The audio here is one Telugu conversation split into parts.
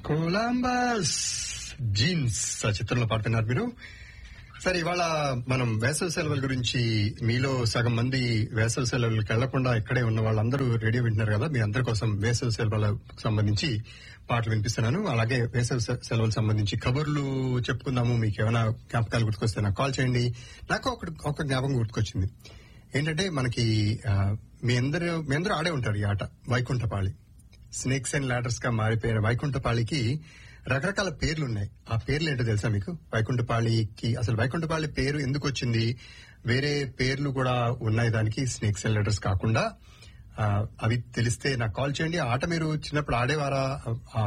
కొలంబస్ జీన్స్ ఆ చిత్రంలో పాడుతున్నారు మీరు సరే ఇవాళ మనం వేసవి సెలవుల గురించి మీలో సగం మంది వేసవి సెలవులకు వెళ్లకుండా ఇక్కడే ఉన్న వాళ్ళందరూ రేడియో వింటున్నారు కదా మీ అందరి కోసం వేసవి సెలవులకు సంబంధించి పాటలు వినిపిస్తున్నాను అలాగే వేసవి సె- సెలవులకు సంబంధించి కబుర్లు చెప్పుకుందాము మీకు ఏమైనా జ్ఞాపకాలు గుర్తుకొస్తే నాకు కాల్ చేయండి నాకు ఒక ఒక జ్ఞాపకం గుర్తుకొచ్చింది ఏంటంటే మనకి ఆ, మీ అందరూ మీ అందరూ ఆడే ఉంటారు ఈ ఆట వైకుంఠపాళి స్నేక్స్ అండ్ లాడర్స్ గా మారిపోయిన వైకుంఠపాళికి రకరకాల పేర్లు ఉన్నాయి ఆ పేర్లు ఏంటో తెలుసా మీకు వైకుంఠపాళికి అసలు వైకుంఠపాళి పేరు ఎందుకు వచ్చింది వేరే పేర్లు కూడా ఉన్నాయి దానికి స్నేక్స్ అండ్ లాడర్స్ కాకుండా ఆ, అవి తెలిస్తే నాకు కాల్ చేయండి ఆ ఆట మీరు చిన్నప్పుడు ఆడేవారా ఆ,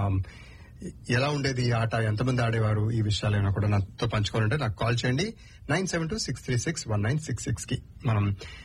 ఎలా ఉండేది ఈ ఆట ఎంతమంది ఆడేవారు ఈ విషయాలైనా కూడా నాతో పంచుకోవాలంటే నాకు కాల్ చేయండి nine seven two six three six one nine six six కి మనం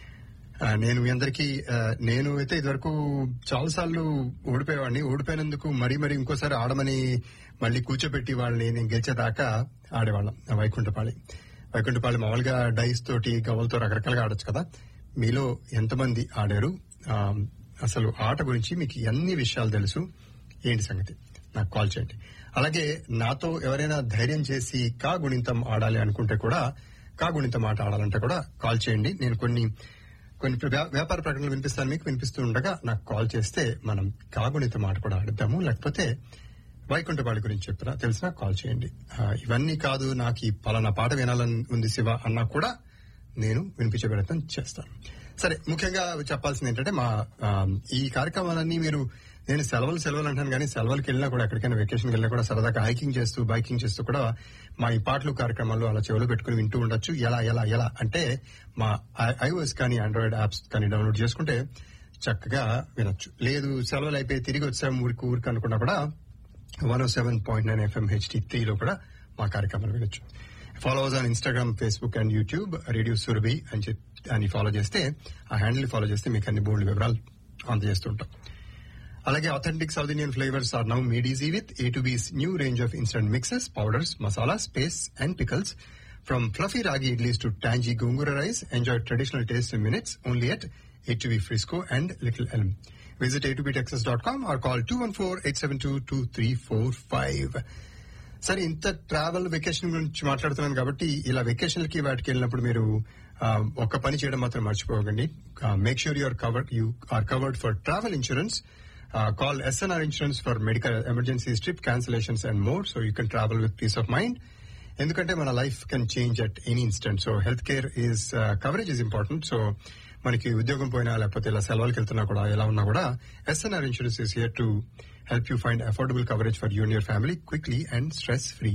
ఆ, నేను మీ అందరికీ ఆ, నేను అయితే ఇదివరకు చాలా సార్లు ఓడిపోయేవాడిని ఓడిపోయినందుకు మరీ మరీ ఇంకోసారి ఆడమని మళ్ళీ కూర్చోబెట్టి వాళ్ళని నేను గెలిచేదాకా ఆడేవాళ్ళం ఆ వైకుంఠపాళి వైకుంఠపాళి మామూలుగా డైస్ తోటి గవ్వలతో రకరకాలుగా ఆడొచ్చు కదా మీలో ఎంతమంది ఆడారు ఆ, అసలు ఆట గురించి మీకు ఎన్ని విషయాలు తెలుసు ఏంటి సంగతి నాకు కాల్ చేయండి అలాగే నాతో ఎవరైనా ధైర్యం చేసి కా గుణింతం ఆడాలి అనుకుంటే కూడా కా గుణింతం ఆట ఆడాలంటే కూడా కాల్ చేయండి నేను కొన్ని కొన్ని వ్యా- వ్యాపార ప్రకటనలు వినిపిస్తాను మీకు వినిపిస్తూ ఉండగా నాకు కాల్ చేస్తే మనం కాగుణిత మాట కూడా ఆడుద్దాము లేకపోతే వైకుంఠపాడి గురించి చెప్తున్నా తెలిసినా కాల్ చేయండి ఆ, ఇవన్నీ కాదు నాకు ఈ పలానా పాట వినాలని ఉంది శివ అన్నా కూడా నేను వినిపించే ప్రయత్నం చేస్తాను సరే ముఖ్యంగా చెప్పాల్సింది ఏంటంటే మా ఆ, ఈ కార్యక్రమాలన్నీ మీరు నేను సెలవులు సెలవులు అంటాను కానీ సెలవులకు వెళ్ళినా కూడా ఎక్కడికైనా వెకేషన్ వెళ్ళినా కూడా సరదాగా హైకింగ్ చేస్తూ బైకింగ్ చేస్తూ కూడా మా ఈ పాటలు కార్యక్రమాలు అలా చెవులు పెట్టుకుని వింటూ ఉండొచ్చు ఎలా ఎలా ఎలా అంటే మా ఐఓఎస్ కానీ ఆండ్రాయిడ్ యాప్స్ కానీ డౌన్లోడ్ చేసుకుంటే చక్కగా వినొచ్చు లేదు సెలవులు అయిపోయి తిరిగి వచ్చాము ఊరికి ఊరికి అనుకున్నా కూడా one O seven point nine FM HD త్రీలో కూడా మా కార్యక్రమాలు వినొచ్చు followers on Instagram Facebook and YouTube radio Surabhi అని చెప్పి అని ఫాలో చేస్తే ఆ హ్యాండిల్ ఫాలో చేస్తే మీకు అన్ని బోర్డు వివరాలు అందజేస్తుంటాం అలాగే authentic South Indian flavours are now made easy with A to Bs new range of instant mixes powders masalas paste and pickles from fluffy ragi idlis to tangy gongura rice enjoy traditional taste in minutes only at A to B Frisco and Little Elm visit A to B Texas dot com or call two one four eight seven two two three four five సరే ఇంత ట్రావెల్ వెకేషన్ గురించి మాట్లాడుతున్నాను కాబట్టి ఇలా వెకేషన్ కి వాటికి వెళ్ళినప్పుడు మీరు ఆ, ఒక పని చేయడం మాత్రం మర్చిపోకండి make sure you're covered you are covered for travel insurance call SNR insurance for medical emergency trip cancellations and more so you can travel with peace of mind ఎందుకంటే మన life can change at any instant so health care is coverage is important so మనకి ఉద్యోగం పోయినా లేకపోతే ఇలా సెలవులకు వెళ్తున్నా కూడా ఎలా ఉన్నా కూడా SNR insurance is here to help you find affordable coverage for you and your family quickly and stress free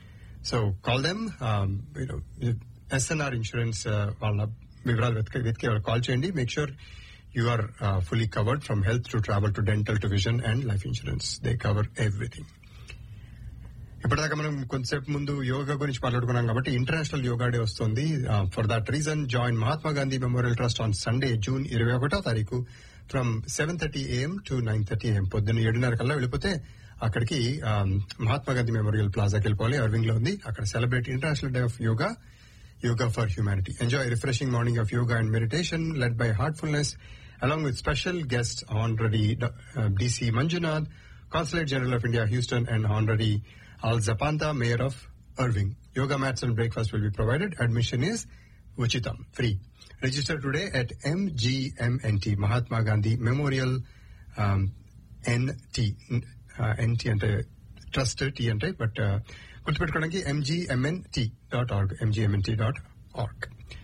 so call them SNR insurance వాళ్ళ వివరాలు వెతికి వెతికి వాళ్ళకి కాల్ చేయండి make sure you are fully covered from health to travel to dental to vision and life insurance they cover everything ఇప్పటిదాకా మనం కొంతసేపు ముందు యోగా గురించి మాట్లాడుకున్నాం కాబట్టి ఇంటర్నేషనల్ యోగా డే వస్తుంది for that reason join Mahatma Gandhi memorial trust on Sunday June ఇరవై ఒకటో తారీఖు from seven thirty AM to nine thirty AM పొద్దున్న ఏడున్నర కల్లా వెళ్ళిపోతే అక్కడికి ఆ, మహాత్మా గాంధీ మెమోరియల్ ప్లాజాకి వెళ్ళిపోవాలి అర్వింగ్ లో ఉంది అక్కడ celebrate international day of yoga yoga for humanity enjoy refreshing morning of yoga and meditation led by Heartfulness along with special guests honorary uh, DC Manjunath, Consulate General of India, Houston, and honorary Al Zapanta, Mayor of Irving. Yoga mats and breakfast will be provided. Admission is Uchitam, free. Register today at MGMNT, Mahatma Gandhi Memorial um, NT. Uh, NT అంటే ట్రస్ట్ టీ అంటే బట్ గుర్తుపెట్టుకోవడానికి MGMNT dot org MGMNT dot org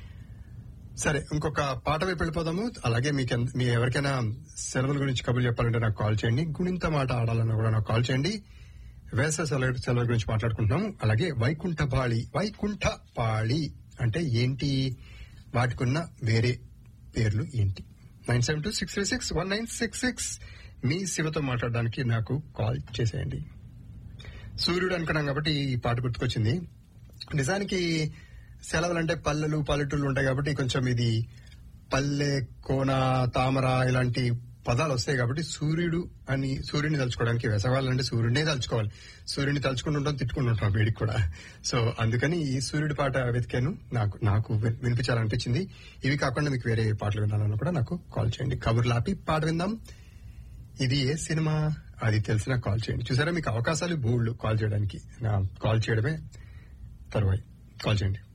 సరే ఇంకొక పాట వైపు వెళ్ళిపోదాము అలాగే మీకు ఎంత- మీ ఎవరికైనా సెలవుల గురించి కబుర్లు చెప్పాలంటే నాకు కాల్ చేయండి గుణింత మాట ఆడాలన్నా కూడా నాకు కాల్ చేయండి వేసవ సెలవు సెలవుల గురించి మాట్లాడుకుంటున్నాము అలాగే వైకుంఠ పాళి వైకుంఠ పాళి అంటే ఏంటి వాటికున్న వేరే పేర్లు ఏంటి nine seven two six three six one nine six six మీ శివతో మాట్లాడడానికి నాకు కాల్ చేసేయండి సూర్యుడు అనుకున్నాం కాబట్టి ఈ పాట గుర్తుకొచ్చింది నిజానికి సెలవులు అంటే పల్లెలు పల్లెటూళ్ళు ఉంటాయి కాబట్టి కొంచెం ఇది పల్లె కోన తామర ఇలాంటి పదాలు వస్తాయి కాబట్టి సూర్యుడు అని సూర్యుడిని తలుచుకోవడానికి వేసవాళ్ళంటే సూర్యుడినే తలుచుకోవాలి సూర్యుడిని తలుచుకుంటూ ఉంటాం తిట్టుకుంటూ ఉంటాం వేడికి కూడా సో అందుకని ఈ సూర్యుడి పాట వెతికాను నాకు నాకు విన్- వినిపించాలనిపించింది ఇవి కాకుండా మీకు వేరే పాటలు వినాలన్నా కూడా నాకు కాల్ చేయండి కబుర్లాపి పాట విందాం ఇది ఏ సినిమా అది తెలిసిన కాల్ చేయండి చూసారా మీకు అవకాశాలు బోల్డ్ కాల్ చేయడానికి నా కాల్ చేయడమే తర్వాయి కాల్ చేయండి